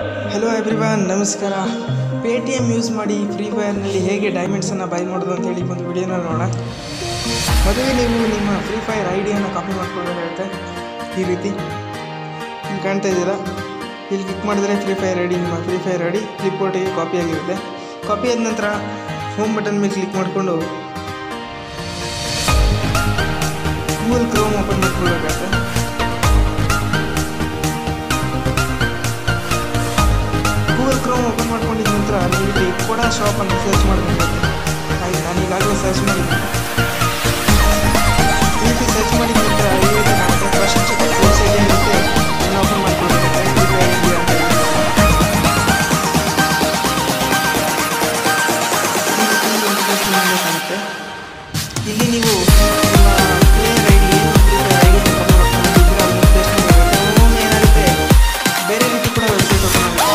Hello everyone ನಮಸ್ಕಾರ Paytm use ಮಾಡಿ free ಫೈರ್ನಲ್ಲಿ ಹೇಗೆ ಡೈಮಂಡ್ಸನ್ನು ಬೈ ಮಾಡೋದು ಅಂತ ಹೇಳಿ ಒಂದು ವಿಡಿಯೋನ ನೋಡೋಣ ಮೊದಲೇ ನೀವು ನಿಮ್ಮ ಫ್ರೀ ಫೈರ್ ಐ ಡಿಯನ್ನು ಕಾಪಿ ಮಾಡ್ಕೊಳ್ಬೇಕಾಗುತ್ತೆ ಈ ರೀತಿ ಇಲ್ಲಿ ಕಾಣ್ತಾ ಇದ್ದೀರಾ ಇಲ್ಲಿ ಕ್ಲಿಕ್ ಮಾಡಿದ್ರೆ ಫ್ರೀ ಫೈರ್ ಐ ಡಿ ನಿಮ್ಮ ಫ್ರೀ ಫೈರ್ ಐ ಡಿ ಫ್ಲಿಪ್ಬೋರ್ಟಿಗೆ ಕಾಪಿ ಆಗಿರುತ್ತೆ ಕಾಪಿ ಆದ ನಂತರ ಹೋಮ್ ಬಟನ್ ಮೇಲೆ ಕ್ಲಿಕ್ ಮಾಡಿಕೊಂಡು ಗೂಗಲ್ ಕ್ರೋಮ್ ಓಪನ್ ಮಾಡ್ಕೊಳ್ಬೇಕಾಗುತ್ತೆ ಗೂಗಲ್ ಕ್ರೋಮ್ ಓಪನ್ ಮಾಡ್ಕೊಂಡಿದ ನಂತರ ನೀವು ಇಲ್ಲಿ ಕೋಡಾ ಶಾಪ್ ಅಂತ ಸರ್ಚ್ ಮಾಡಬೇಕಾಗುತ್ತೆ ಹಾಗೆ ನಾನು ಈಗಾಗಲೇ ಸರ್ಚ್ ಮಾಡಿದ್ದೀನಿ ಈ ರೀತಿ ಸರ್ಚ್ ಮಾಡಿದ ನಂತರ ಈ ರೀತಿ ಕಾಣುತ್ತೆ ಫಸ್ಟ್ ವೆಬ್ಸೈಟ್ ಏನಿರುತ್ತೆ ಅದನ್ನು ಓಪನ್ ಮಾಡ್ಕೊಳ್ಬೇಕಾಗುತ್ತೆ Free Fire India ಅಂತ ಹೇಳಿ. ಈ ರೀತಿ ಒಂದು interface ನಿಮಗೆ ಕಾಣುತ್ತೆ ಇಲ್ಲಿ ನೀವು ನಿಮ್ಮ ಪ್ಲೇಯರ್ ಐ ಡಿ ಏನು ಪ್ಲೇಯರ್ ಐ ಡಿ ಮಾಡ್ಕೊಂಡಿದ್ದೀರ ಅದನ್ನು ಪೇಸ್ಟ್ ಮಾಡಬೇಕು ಒಮ್ಮೊಮ್ಮೆ ಏನಾಗುತ್ತೆ ಬೇರೆ ರೀತಿ ಕೂಡ ವೆಬ್ಸೈಟ್ ಓಪನ್ ಆಗುತ್ತೆ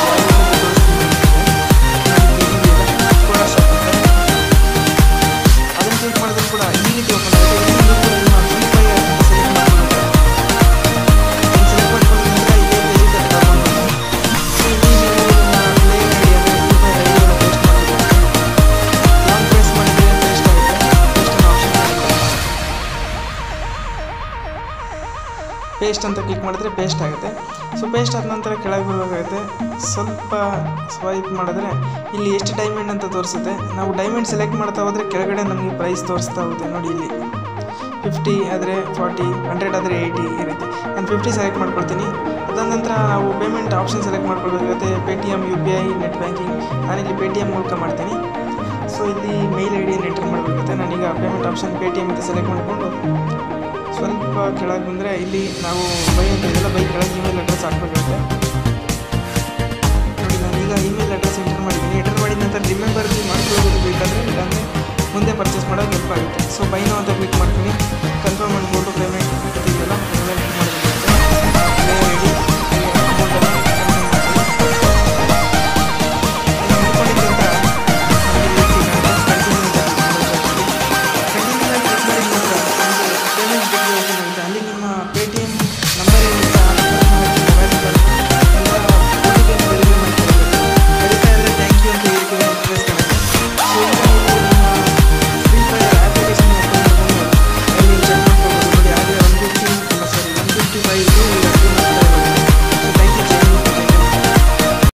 ಯಾವ ರೀತಿ ಅಂತ ತೋರಿಸ್ತೀನಿ ನಾನು ಕೂಡ ಶಾಪ್ ಅಂತ ಅದನ್ನು ಕ್ಲಿಕ್ ಮಾಡಿದ್ರು ಕೂಡ ಈ ರೀತಿ ಓಪನ್ ಆಗುತ್ತೆ ಇಲ್ಲಿ ನೀವು ನಿಮ್ಮ ಫ್ರೀ ಫೈರ್ ಅಂತ ಸೆಲೆಕ್ಟ್ ಮಾಡ್ಕೊಳ್ಬೇಕು ಸೆಲೆಕ್ಟ್ ಮಾಡ್ಕೊಂಡ ನಂತರ ಇದೇ ಪೇಜಿಗೆ ತಗೊಂಡು ಸೊ ಇಲ್ಲಿ ನೀವು ನಿಮ್ಮ ಪ್ಲೇಯರ್ ಐ ಡಿ ಅಂದರೆ ಫ್ರೀ ಫೈರ್ ಐ ಡಿಯನ್ನು ಪೇಸ್ಟ್ ಮಾಡಬೇಕು ಲಾಂಗ್ ಪ್ರೆಸ್ ಮಾಡಿದ್ರೆ ಪೇಸ್ಟ್ ಆಗುತ್ತೆ ಪೇಸ್ಟ್ ಅನ್ನೋ ಆಪ್ಷನ್ ಆಗುತ್ತೆ ಪೇಸ್ಟ್ ಅಂತ ಕ್ಲಿಕ್ ಮಾಡಿದ್ರೆ ಪೇಸ್ಟ್ ಆಗುತ್ತೆ ಸೊ ಪೇಸ್ಟ್ ಆದ ನಂತರ ಕೆಳಗೆ ಬರಬೇಕಾಗುತ್ತೆ ಸ್ವಲ್ಪ ಸ್ವೈಪ್ ಮಾಡಿದ್ರೆ ಇಲ್ಲಿ ಎಷ್ಟು ಡೈಮಂಡ್ ಅಂತ ತೋರಿಸುತ್ತೆ ನಾವು ಡೈಮಂಡ್ ಸೆಲೆಕ್ಟ್ ಮಾಡ್ತಾ ಹೋದರೆ ಕೆಳಗಡೆ ನಮಗೆ ಪ್ರೈಸ್ ತೋರಿಸ್ತಾ ಹೋಗುತ್ತೆ ನೋಡಿ ಇಲ್ಲಿ ಫಿಫ್ಟಿ ಆದರೆ ಫಾರ್ಟಿ ಹಂಡ್ರೆಡ್ ಆದರೆ ಏಯ್ಟಿ ಈ ರೀತಿ ನಾನು ಫಿಫ್ಟಿ ಸೆಲೆಕ್ಟ್ ಮಾಡ್ಕೊಳ್ತೀನಿ ಅದಾದ ನಂತರ ನಾವು ಪೇಮೆಂಟ್ ಆಪ್ಷನ್ ಸೆಲೆಕ್ಟ್ ಮಾಡ್ಕೊಳ್ಬೇಕಾಗುತ್ತೆ Paytm U P I net banking ನಾನಿಲ್ಲಿ ಪೇ ಟಿ ಎಮ್ ಮೂಲಕ ಮಾಡ್ತೀನಿ ಸೊ ಇಲ್ಲಿ ಮೇಲ್ ಐ ಡಿಯನ್ನು ಎಂಟರ್ ಮಾಡಬೇಕಾಗುತ್ತೆ ನಾನೀಗ payment option Paytm ಅಂತ ಸೆಲೆಕ್ಟ್ ಮಾಡಿಕೊಂಡು ಸ್ವಲ್ಪ ಕೆಳಗೆ ಬಂದರೆ ಇಲ್ಲಿ ನಾವು ಬೈ ಅಂತ ಇದೆಲ್ಲ ಬೈ ಕೆಳಗೆ ಇಮೇಲ್ ಅಡ್ರೆಸ್ ಹಾಕಬೇಕಾಗುತ್ತೆ